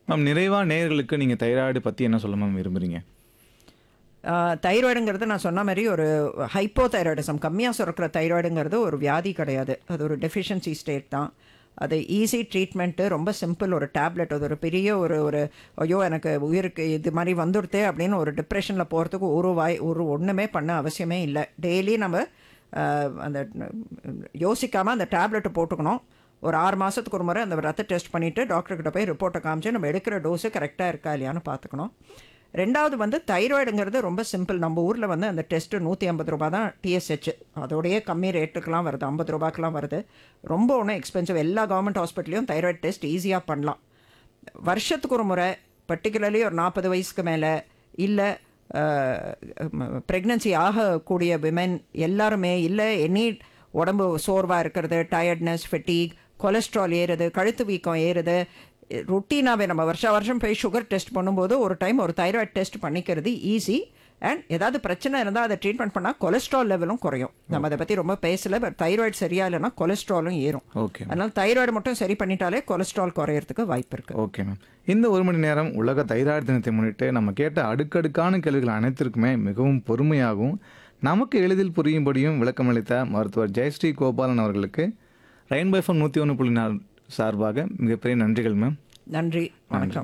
ma'am நிறைவாக நேயர்களுக்கு நீங்கள் தைராய்டு பற்றி என்ன சொல்ல மேம் விரும்புகிறீங்க தைராய்டுங்கிறது நான் சொன்ன மாதிரி ஒரு ஹைப்போ தைராய்டிசம் கம்மியாக சுரக்கிற தைராய்டுங்கிறது ஒரு வியாதி கிடையாது அது ஒரு டெஃபிஷியன்சி ஸ்டேட் தான் அது ஈஸி ட்ரீட்மெண்ட்டு ரொம்ப சிம்பிள் ஒரு டேப்லெட் அது ஒரு பெரிய ஒரு ஒரு ஐயோ எனக்கு உயிருக்கு இது மாதிரி வந்துடுதே அப்படின்னு ஒரு டிப்ரெஷனில் போகிறதுக்கு ஒரு வாய் ஒரு ஒன்றுமே பண்ண அவசியமே இல்லை டெய்லி நம்ம ஆஹ், அந்த யோசிக்காமல் அந்த டேப்லெட்டை போட்டுக்கணும் ஒரு ஆறு மாதத்துக்கு ஒரு முறை அந்த ரத்த டெஸ்ட் பண்ணிவிட்டு டாக்டர்கிட்ட போய் ரிப்போர்ட்டை காமிச்சு நம்ம எடுக்கிற டோஸு கரெக்டாக இருக்கா இல்லையான்னு பார்த்துக்கணும் ரெண்டாவது வந்து தைராய்டுங்கிறது ரொம்ப சிம்பிள் நம்ம ஊரில் வந்து அந்த டெஸ்ட்டு நூற்றி ஐம்பது ரூபா தான் டிஎஸ்ஹெச் அதோடய கம்மி ரேட்டுக்கெலாம் வருது ஐம்பது ரூபாய்க்கெலாம் வருது ரொம்ப ஒன்றும் எக்ஸ்பென்சிவ் எல்லா கவர்மெண்ட் ஹாஸ்பிட்டலையும் தைராய்டு டெஸ்ட் ஈஸியாக பண்ணலாம் வருஷத்துக்கு ஒரு முறை பர்டிகுலர்லி ஒரு நாற்பது வயசுக்கு மேலே இல்லை ப்ரெக்னன்சி ஆகக்கூடிய விமென் எல்லாருமே இல்லை எனி உடம்பு சோர்வாக இருக்கிறது டயர்ட்னஸ் ஃபெட்டிக் கொலஸ்ட்ரால் ஏறுது கழுத்து வீக்கம் ஏறுது ருட்டீனாகவே நம்ம வருஷ வருஷம் போய் சுகர் டெஸ்ட் பண்ணும்போது ஒரு டைம் ஒரு தைராய்டு டெஸ்ட் பண்ணிக்கிறது ஈஸி அண்ட் ஏதாவது பிரச்சனை இருந்தால் அதை ட்ரீட்மெண்ட் பண்ணால் கொலஸ்ட்ரால் லெவலும் குறையும் நம்ம அதை பற்றி ரொம்ப பேசலை பட் தைராய்டு சரியா இல்லைன்னா கொலஸ்ட்ராலும் ஏறும் ஓகே அதனால் தைராய்டு மட்டும் சரி பண்ணிட்டாலே கொலஸ்ட்ரால் குறையறதுக்கு வாய்ப்பு இருக்குது ஓகே மேம் இந்த ஒரு மணி நேரம் உலக தைராய்டு தினத்தை முன்னிட்டு நம்ம கேட்ட அடுக்கடுக்கான கேள்விகள் அனைத்திற்குமே மிகவும் பொறுமையாகவும் நமக்கு எளிதில் புரியும்படியும் விளக்கமளித்த மருத்துவர் ஜெயஸ்ரீ கோபாலன் அவர்களுக்கு ரெயின்போ எஃப்எம் நூற்றி ஒன்று புள்ளி நாலு சார்பாக மிகப்பெரிய நன்றிகள் மேம் நன்றி வணக்கம்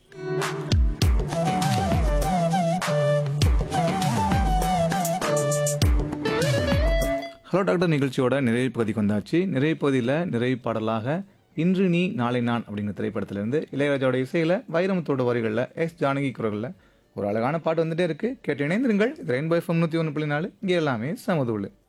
ஹலோ டாக்டர் நிகழ்ச்சியோட நிறைவு பகுதிக்கு வந்தாச்சு நிறைவு பகுதியில் நிறைவு பாடலாக இன்று நீ நாளை நான் அப்படிங்கிற திரைப்படத்திலிருந்து இளையராஜாவோட இசையில் வைரமுத்தோட வரிகளில் எஸ் ஜானகி குரலில் ஒரு அழகான பாட்டு வந்துட்டே இருக்கு கேட்டு இணைந்திருங்கள் இது ரெயின்போ எஃப்எம் நூற்றி ஒன்று புள்ளி நாலு இங்கே எல்லாமே சமதுள்ளு